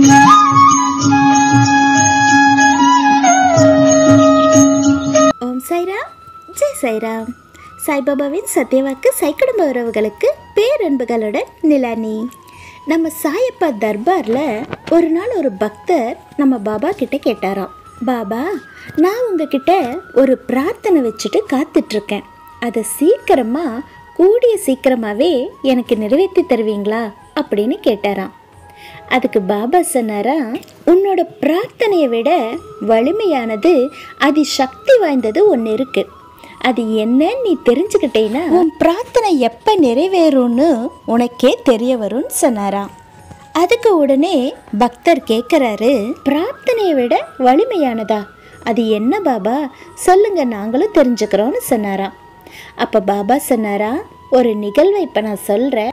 ஓம் சாய்ராம் ஜெய் சாய்ராம் சாய்பாபாவின் சத்தியவாக்கு சைக்குடும்ப உறவுகளுக்கு பேரன்புகளுடன் நிலானி நம்ம சாயப்பா தர்பாரில் ஒரு நாள் ஒரு பக்தர் நம்ம பாபா கிட்ட கேட்டாராம் பாபா நான் உங்ககிட்ட ஒரு பிரார்த்தனை வச்சுட்டு காத்துட்ருக்கேன் அதை சீக்கிரமாக கூடிய சீக்கிரமாகவே எனக்கு நிறைவேற்றி தருவீங்களா அப்படின்னு கேட்டாராம் அதுக்கு பாபா சொன்னாரா உன்னோட பிரார்த்தனையை விட வலிமையானது அதி சக்தி வாய்ந்தது ஒன்று இருக்கு அது என்ன நீ தெரிஞ்சுக்கிட்டேன்னா உன் பிரார்த்தனை எப்போ நிறைவேறும்னு உனக்கே தெரிய வரும்னு சொன்னாராம் அதுக்கு உடனே பக்தர் கேட்குறாரு பிரார்த்தனையை விட வலிமையானதா அது என்ன பாபா சொல்லுங்க நாங்களும் தெரிஞ்சுக்கிறோன்னு சொன்னாராம் அப்போ பாபா சொன்னாரா ஒரு நிகழ்வை இப்போ நான் சொல்கிறேன்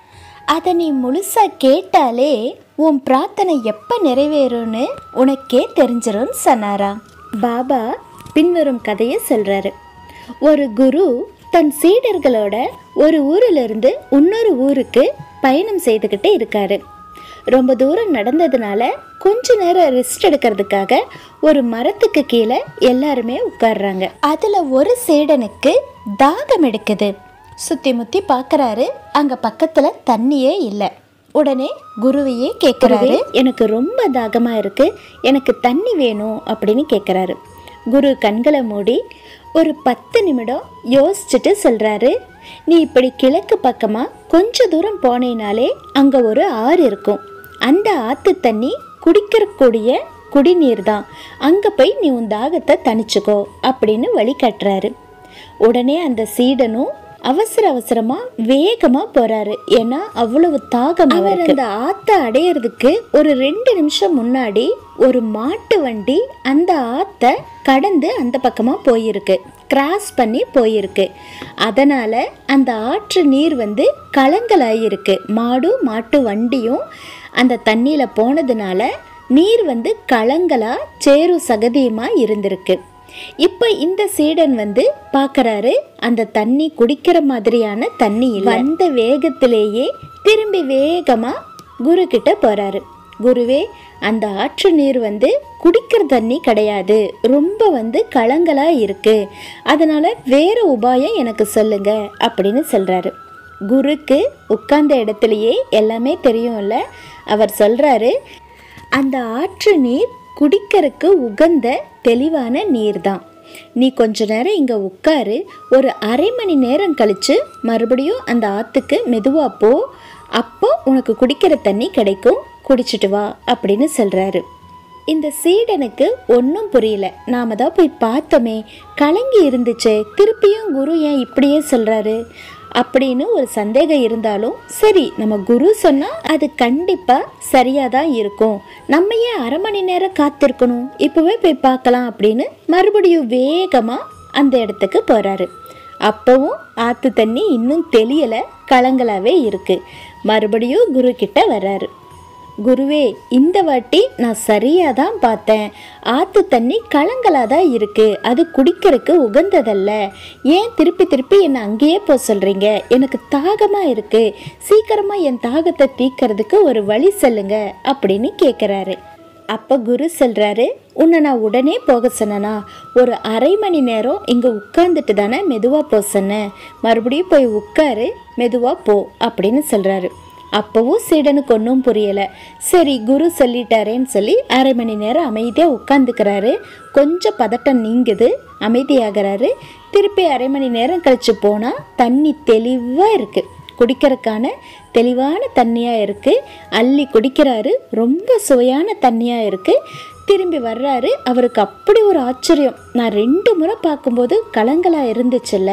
அதை நீ முழுசாக கேட்டாலே உன் பிரார்த்தனை எப்போ நிறைவேறும்னு உனக்கே தெரிஞ்சிரும்னு சொன்னாரா பாபா பின்வரும் கதையை சொல்கிறாரு ஒரு குரு தன் சீடர்களோட ஒரு ஊரிலிருந்து இன்னொரு ஊருக்கு பயணம் செய்துக்கிட்டே இருக்காரு ரொம்ப தூரம் நடந்ததுனால கொஞ்ச நேரம் ரெஸ்ட் எடுக்கிறதுக்காக ஒரு மரத்துக்கு கீழே எல்லாருமே உட்கார்றாங்க அதில் ஒரு சீடனுக்கு தாகம் எடுக்குது சுற்றி முற்றி பார்க்குறாரு அங்கே பக்கத்தில் தண்ணியே இல்லை உடனே குருவையே கேட்குறாரு எனக்கு ரொம்ப தாகமாக இருக்குது எனக்கு தண்ணி வேணும் அப்படின்னு கேட்குறாரு குரு கண்களை மூடி ஒரு பத்து நிமிடம் யோசிச்சுட்டு சொல்கிறாரு நீ இப்படி கிழக்கு பக்கமாக கொஞ்ச தூரம் போனேனாலே அங்கே ஒரு ஆறு இருக்கும் அந்த ஆற்று தண்ணி குடிக்கிறக்கூடிய குடிநீர் தான் அங்கே போய் நீ உன் தாகத்தை தணிச்சுக்கோ அப்படின்னு வழி கட்டுறாரு உடனே அந்த சீடனும் அவசர அவசரமா வேகமா போறாரு ஏன்னா அவ்வளவு தாகம் அவர் அந்த ஆத்த அடையிறதுக்கு ஒரு ரெண்டு நிமிஷம் முன்னாடி ஒரு மாட்டு வண்டி அந்த ஆத்த கடந்து அந்த பக்கமா போயிருக்கு கிராஸ் பண்ணி போயிருக்கு அதனால அந்த ஆற்று நீர் வந்து கலங்கலாயிருக்கு மாடும் மாட்டு வண்டியும் அந்த தண்ணியில போனதுனால நீர் வந்து கலங்கலா சேரும் சகதியுமா இருந்திருக்கு இப்போ இந்த சீடன் வந்து பார்க்கறாரு அந்த தண்ணி குடிக்கிற மாதிரியான தண்ணி இல்லை வந்த வேகத்திலேயே திரும்பி வேகமா குரு கிட்ட போறாரு குருவே அந்த ஆற்று நீர் வந்து குடிக்கிற தண்ணி கிடையாது ரொம்ப வந்து கலங்கலா இருக்கு அதனால வேற உபாயம் எனக்கு சொல்லுங்க அப்படின்னு சொல்றாரு குருக்கு உட்கார்ந்த இடத்துலயே எல்லாமே தெரியும்ல அவர் சொல்றாரு அந்த ஆற்று நீர் குடிக்கிறதுக்கு உகந்த தெளிவான நீர் தான் நீ கொஞ்ச நேரம் இங்கே உட்காரு ஒரு அரை மணி நேரம் கழிச்சு மறுபடியும் அந்த ஆற்றுக்கு மெதுவாக போ அப்போ உனக்கு குடிக்கிற தண்ணி கிடைக்கும் குடிச்சிட்டு வா அப்படின்னு சொல்கிறாரு இந்த சீடனுக்கு ஒன்றும் புரியல நாம தான் போய் பார்த்தோமே கலங்கி இருந்துச்சே திருப்பியும் குரு ஏன் இப்படியே சொல்கிறாரு அப்படின்னு ஒரு சந்தேகம் இருந்தாலும் சரி நம்ம குரு சொன்னால் அது கண்டிப்பாக சரியாக தான் இருக்கும் நம்ம ஏன் அரை மணி நேரம் காத்திருக்கணும் இப்போவே போய் பார்க்கலாம் அப்படின்னு மறுபடியும் வேகமாக அந்த இடத்துக்கு போகிறாரு அப்போவும் ஆற்று தண்ணி இன்னும் தெளியலை கலங்கலாவே இருக்குது மறுபடியும் குரு கிட்ட வர்றாரு குருவே இந்த வாட்டி நான் சரியாக தான் பார்த்தேன் ஆற்று தண்ணி கலங்கலாக தான் இருக்குது அது குடிக்கிறதுக்கு உகந்ததல்ல ஏன் திருப்பி திருப்பி என்னை அங்கேயே போக சொல்கிறீங்க எனக்கு தாகமாக இருக்குது சீக்கிரமாக என் தாகத்தை தீக்கிறதுக்கு ஒரு வழி சொல்லுங்க அப்படின்னு கேட்குறாரு அப்போ குரு சொல்கிறாரு உன்னை நான் உடனே போக சொன்னனா ஒரு அரை மணி நேரம் இங்கே உட்காந்துட்டு தானே மெதுவாக போக சொன்னேன் மறுபடியும் போய் உட்காரு மெதுவாக போ அப்படின்னு சொல்கிறாரு அப்போவும் சீடனுக்கு ஒன்றும் புரியலை சரி குரு சொல்லிட்டாரேன்னு சொல்லி அரை மணி நேரம் அமைதியாக உட்காந்துக்கிறாரு கொஞ்சம் பதட்டம் நீங்குது அமைதியாகிறாரு திருப்பி அரை மணி நேரம் கழிச்சு போனால் தண்ணி தெளிவாக இருக்குது குடிக்கிறதுக்கான தெளிவான தண்ணியாக இருக்குது அள்ளி குடிக்கிறாரு ரொம்ப சுவையான தண்ணியாக இருக்குது திரும்பி வர்றாரு அவருக்கு அப்படி ஒரு ஆச்சரியம் நான் ரெண்டு முறை பார்க்கும்போது கலங்கலா இருந்துச்சுல்ல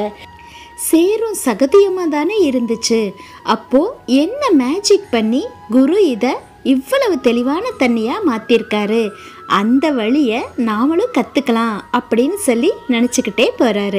சேரும் சகதியமாக தானே இருந்துச்சு அப்போ என்ன மேஜிக் பண்ணி குரு இதை இவ்வளவு தெளிவான தண்ணியாக மாற்றிருக்காரு அந்த வழியை நாமளும் கற்றுக்கலாம் அப்படின்னு சொல்லி நினச்சிக்கிட்டே போகிறாரு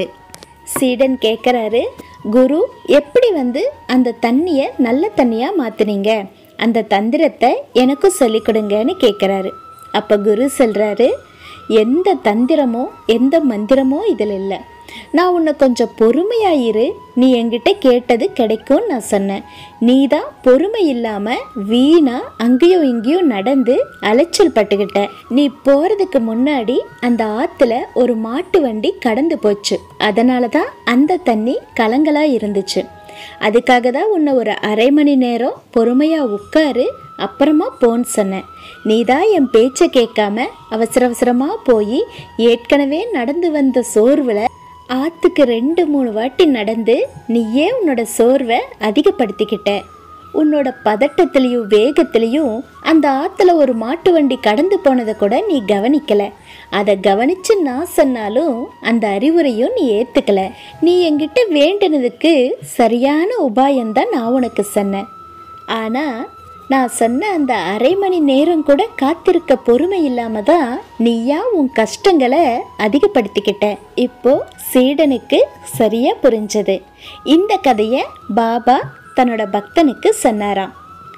சீடன் கேட்குறாரு குரு எப்படி வந்து அந்த தண்ணியை நல்ல தண்ணியாக மாற்றுனீங்க அந்த தந்திரத்தை எனக்கும் சொல்லிக் கொடுங்கன்னு கேட்குறாரு அப்போ குரு சொல்கிறாரு எந்த தந்திரமோ எந்த மந்திரமோ இதில் இல்லை நான் உன்னை கொஞ்சம் பொறுமையா இரு நீ என்கிட்ட கேட்டது கிடைக்கும்னு நான் சொன்னேன் நீ தான் பொறுமை இல்லாம வீணா அங்கேயும் இங்கேயும் நடந்து அலைச்சல் பட்டுக்கிட்ட நீ போறதுக்கு முன்னாடி அந்த ஆத்துல ஒரு மாட்டு வண்டி கடந்து போச்சு அதனால தான் அந்த தண்ணி கலங்கலா இருந்துச்சு அதுக்காக தான் உன்னை ஒரு அரை மணி நேரம் பொறுமையா உட்காரு அப்புறமா போன்னு சொன்னேன் நீ தான் என் பேச்சை கேட்காம அவசர அவசரமா போய் ஏற்கனவே நடந்து வந்த சோர்வில் ஆத்துக்கு ரெண்டு மூணு வாட்டி நடந்து நீயே உன்னோட சோர்வை அதிகப்படுத்திக்கிட்ட உன்னோட பதட்டத்திலையும் வேகத்திலையும் அந்த ஆத்துல ஒரு மாட்டு வண்டி கடந்து போனதை கூட நீ கவனிக்கல அதை கவனிச்சு நான் சொன்னாலும் அந்த அறிவுரையும் நீ ஏத்துக்கல நீ என்கிட்ட வேண்டினதுக்கு சரியான உபாயம்தான் நான் உனக்கு சொன்னேன் ஆனா நான் சொன்ன அந்த அரை மணி நேரம் கூட காத்திருக்க பொறுமை இல்லாம தான் நீயா உன் கஷ்டங்களை அதிகப்படுத்திக்கிட்ட இப்போ சீடனுக்கு சரியா புரிஞ்சது இந்த கதையை பாபா தன்னோட பக்தனுக்கு சொன்னாராம்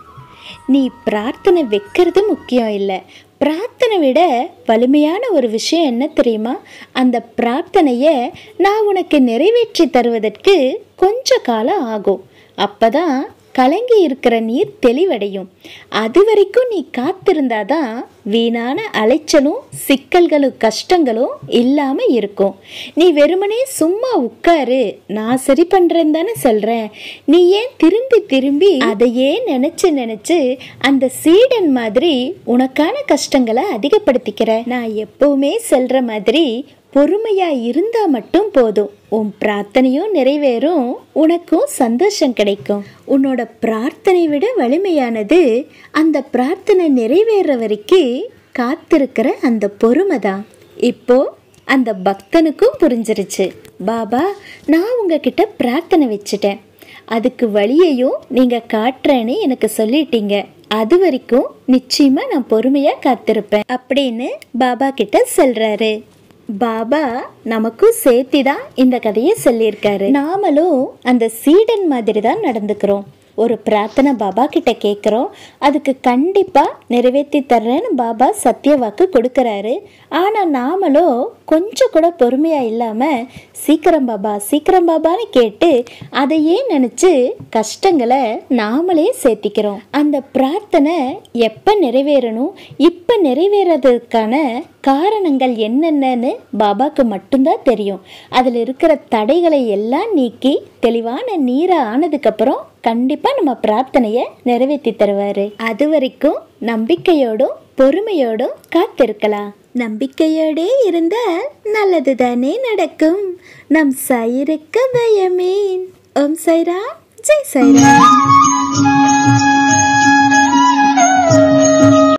நீ பிரார்த்தனை வைக்கிறது முக்கியம் இல்லை பிரார்த்தனை விட வலிமையான ஒரு விஷயம் என்ன தெரியுமா அந்த பிரார்த்தனையை நான் உனக்கு நிறைவேற்றி தருவதற்கு கொஞ்ச காலம் ஆகும் அப்பதான் கலங்கி இருக்கிற நீர் தெளிவடையும் அது வரைக்கும் நீ காத்திருந்தாதான் வீணான அலைச்சலும் சிக்கல்களும் கஷ்டங்களும் இல்லாம இருக்கும் நீ வெறுமனே சும்மா உட்காரு நான் சரி பண்றேன்னு தானே சொல்றேன் நீ ஏன் திரும்பி திரும்பி அதையே நினைச்சு நினைச்சு அந்த சீடன் மாதிரி உனக்கான கஷ்டங்களை அதிகப்படுத்திக்கிற நான் எப்பவுமே சொல்ற மாதிரி பொறுமையா இருந்தா மட்டும் போதும் உன் பிரார்த்தனையும் நிறைவேறும் உனக்கும் சந்தோஷம் கிடைக்கும் உன்னோட பிரார்த்தனை விட வலிமையானது அந்த பிரார்த்தனை நிறைவேற வரைக்கும் காத்திருக்கிற அந்த பொறுமை தான் இப்போ அந்த பக்தனுக்கும் புரிஞ்சிருச்சு பாபா நான் உங்ககிட்ட பிரார்த்தனை வச்சுட்டேன் அதுக்கு வழியையும் நீங்க காட்டுறேன்னு எனக்கு சொல்லிட்டீங்க அது வரைக்கும் நிச்சயமா நான் பொறுமையா காத்திருப்பேன் அப்படின்னு பாபா கிட்ட சொல்றாரு பாபா நமக்கும் சேர்த்தி தான் இந்த கதையை சொல்லியிருக்காரு நாமளும் அந்த சீடன் மாதிரி தான் நடந்துக்கிறோம் ஒரு பிரார்த்தனை பாபா கிட்ட கேட்குறோம் அதுக்கு கண்டிப்பாக நிறைவேற்றி தர்றேன்னு பாபா சத்திய வாக்கு கொடுக்குறாரு ஆனால் நாமளும் கொஞ்சம் கூட பொறுமையாக இல்லாமல் சீக்கிரம் பாபா சீக்கிரம் பாபான்னு கேட்டு அதையே நினச்சி கஷ்டங்களை நாமளே சேர்த்திக்கிறோம் அந்த பிரார்த்தனை எப்போ நிறைவேறணும் இப்போ நிறைவேறதுக்கான காரணங்கள் என்னென்னன்னு பாபாக்கு மட்டும்தான் தெரியும் அதில் இருக்கிற தடைகளை எல்லாம் நீக்கி தெளிவான நீரை ஆனதுக்கப்புறம் கண்டிப்பாக நம்ம பிரார்த்தனையை நிறைவேற்றி தருவார் அது வரைக்கும் நம்பிக்கையோடும் பொறுமையோடும் காத்திருக்கலாம் நம்பிக்கையோடே இருந்த நல்லது தானே நடக்கும் நம் சாயிருக்க பயமேன் ஓம் சைரா ஜெய் சைரா